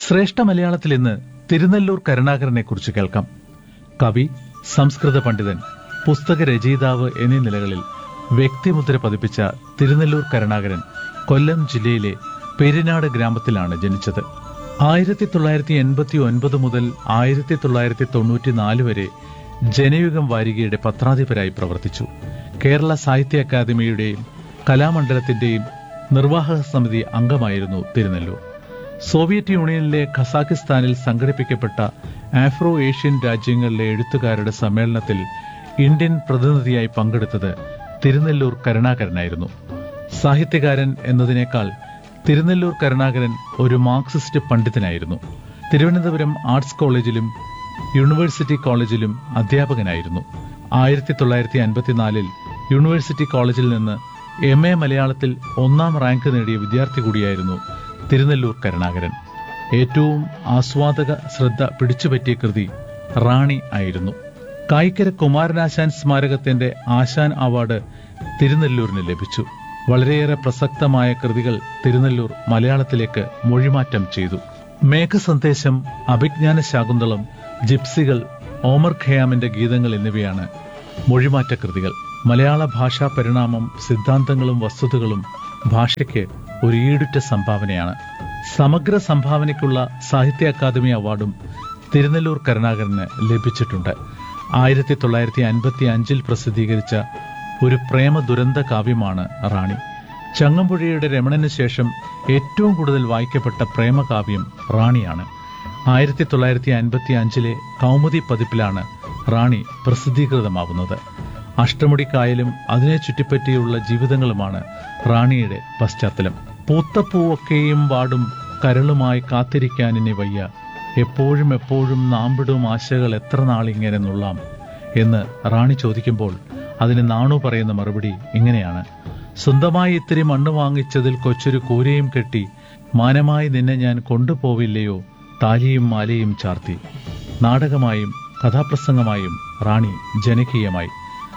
ശ്രേഷ്ഠ മലയാളത്തിൽ ഇന്ന് തിരുനെല്ലൂർ കരുണാകരനെ കുറിച്ച് കേൾക്കാം കവി സംസ്കൃത പണ്ഡിതൻ പുസ്തക രചയിതാവ് എന്നീ നിലകളിൽ വ്യക്തിമുദ്ര പതിപ്പിച്ച തിരുനെല്ലൂർ കരുണാകരൻ കൊല്ലം ജില്ലയിലെ പെരിനാട് ഗ്രാമത്തിലാണ് ജനിച്ചത് ആയിരത്തി തൊള്ളായിരത്തി എൺപത്തി ഒൻപത് മുതൽ ആയിരത്തി തൊള്ളായിരത്തി തൊണ്ണൂറ്റിനാല് വരെ ജനയുഗം വാരികയുടെ പത്രാധിപരായി പ്രവർത്തിച്ചു കേരള സാഹിത്യ അക്കാദമിയുടെയും കലാമണ്ഡലത്തിന്റെയും നിർവാഹക സമിതി അംഗമായിരുന്നു തിരുനെല്ലൂർ സോവിയറ്റ് യൂണിയനിലെ ഖസാക്കിസ്ഥാനിൽ സംഘടിപ്പിക്കപ്പെട്ട ആഫ്രോ ഏഷ്യൻ രാജ്യങ്ങളിലെ എഴുത്തുകാരുടെ സമ്മേളനത്തിൽ ഇന്ത്യൻ പ്രതിനിധിയായി പങ്കെടുത്തത് തിരുനെല്ലൂർ കരുണാകരനായിരുന്നു സാഹിത്യകാരൻ എന്നതിനേക്കാൾ തിരുനെല്ലൂർ കരുണാകരൻ ഒരു മാർക്സിസ്റ്റ് പണ്ഡിതനായിരുന്നു തിരുവനന്തപുരം ആർട്സ് കോളേജിലും യൂണിവേഴ്സിറ്റി കോളേജിലും അധ്യാപകനായിരുന്നു ആയിരത്തി തൊള്ളായിരത്തി അൻപത്തിനാലിൽ യൂണിവേഴ്സിറ്റി കോളേജിൽ നിന്ന് എം എ മലയാളത്തിൽ ഒന്നാം റാങ്ക് നേടിയ വിദ്യാർത്ഥി കൂടിയായിരുന്നു തിരുനെല്ലൂർ കരുണാകരൻ ഏറ്റവും ആസ്വാദക ശ്രദ്ധ പിടിച്ചുപറ്റിയ കൃതി റാണി ആയിരുന്നു കായിക്കര കുമാരനാശാൻ സ്മാരകത്തിന്റെ ആശാൻ അവാർഡ് തിരുനെല്ലൂരിന് ലഭിച്ചു വളരെയേറെ പ്രസക്തമായ കൃതികൾ തിരുനെല്ലൂർ മലയാളത്തിലേക്ക് മൊഴിമാറ്റം ചെയ്തു മേഘസന്ദേശം അഭിജ്ഞാന ശാകുന്തളം ജിപ്സികൾ ഓമർ ഖയാമിന്റെ ഗീതങ്ങൾ എന്നിവയാണ് മൊഴിമാറ്റ കൃതികൾ മലയാള ഭാഷാ പരിണാമം സിദ്ധാന്തങ്ങളും വസ്തുതകളും ഭാഷയ്ക്ക് ഒരു ഈടുറ്റ സംഭാവനയാണ് സമഗ്ര സംഭാവനയ്ക്കുള്ള സാഹിത്യ അക്കാദമി അവാർഡും തിരുനെല്ലൂർ കരുണാകരന് ലഭിച്ചിട്ടുണ്ട് ആയിരത്തി തൊള്ളായിരത്തി അൻപത്തി അഞ്ചിൽ പ്രസിദ്ധീകരിച്ച ഒരു പ്രേമ ദുരന്ത കാവ്യമാണ് റാണി ചങ്ങമ്പുഴയുടെ രമണന് ശേഷം ഏറ്റവും കൂടുതൽ വായിക്കപ്പെട്ട പ്രേമകാവ്യം റാണിയാണ് ആയിരത്തി തൊള്ളായിരത്തി അൻപത്തി അഞ്ചിലെ കൗമുദി പതിപ്പിലാണ് റാണി പ്രസിദ്ധീകൃതമാവുന്നത് അഷ്ടമുടിക്കായലും അതിനെ ചുറ്റിപ്പറ്റിയുള്ള ജീവിതങ്ങളുമാണ് റാണിയുടെ പശ്ചാത്തലം പൂത്തപ്പൂവൊക്കെയും വാടും കരളുമായി കാത്തിരിക്കാനിനി വയ്യ എപ്പോഴും എപ്പോഴും നാമ്പിടും ആശകൾ എത്ര നാളിങ്ങനെ നുള്ളാം എന്ന് റാണി ചോദിക്കുമ്പോൾ അതിന് നാണു പറയുന്ന മറുപടി ഇങ്ങനെയാണ് സ്വന്തമായി ഇത്തിരി മണ്ണ് വാങ്ങിച്ചതിൽ കൊച്ചൊരു കൂരയും കെട്ടി മാനമായി നിന്നെ ഞാൻ കൊണ്ടുപോവില്ലയോ താലിയും മാലയും ചാർത്തി നാടകമായും കഥാപ്രസംഗമായും റാണി ജനകീയമായി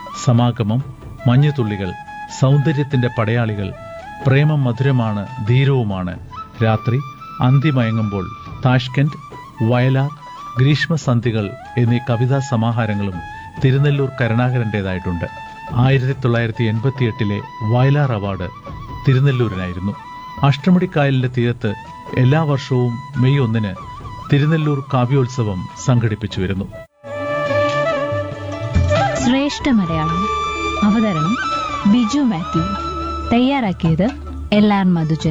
സമാഗമം മഞ്ഞുതുള്ളികൾ സൗന്ദര്യത്തിന്റെ പടയാളികൾ പ്രേമം മധുരമാണ് ധീരവുമാണ് രാത്രി അന്തിമയങ്ങുമ്പോൾ താഷ്കന്റ് വയലാർ ഗ്രീഷ്മസന്ധികൾ എന്നീ കവിതാ സമാഹാരങ്ങളും തിരുനെല്ലൂർ കരുണാകരന്റേതായിട്ടുണ്ട് ആയിരത്തി തൊള്ളായിരത്തി എൺപത്തിയെട്ടിലെ വയലാർ അവാർഡ് തിരുനെല്ലൂരിനായിരുന്നു അഷ്ടമുടിക്കായലിന്റെ തീരത്ത് എല്ലാ വർഷവും മെയ് ഒന്നിന് തിരുനെല്ലൂർ കാവ്യോത്സവം സംഘടിപ്പിച്ചു വരുന്നു ശ്രേഷ്ഠ മലയാളം അവതരണം ബിജു മാത്യു തയ്യാറാക്കിയത് എൽ ആർ മധുജൻ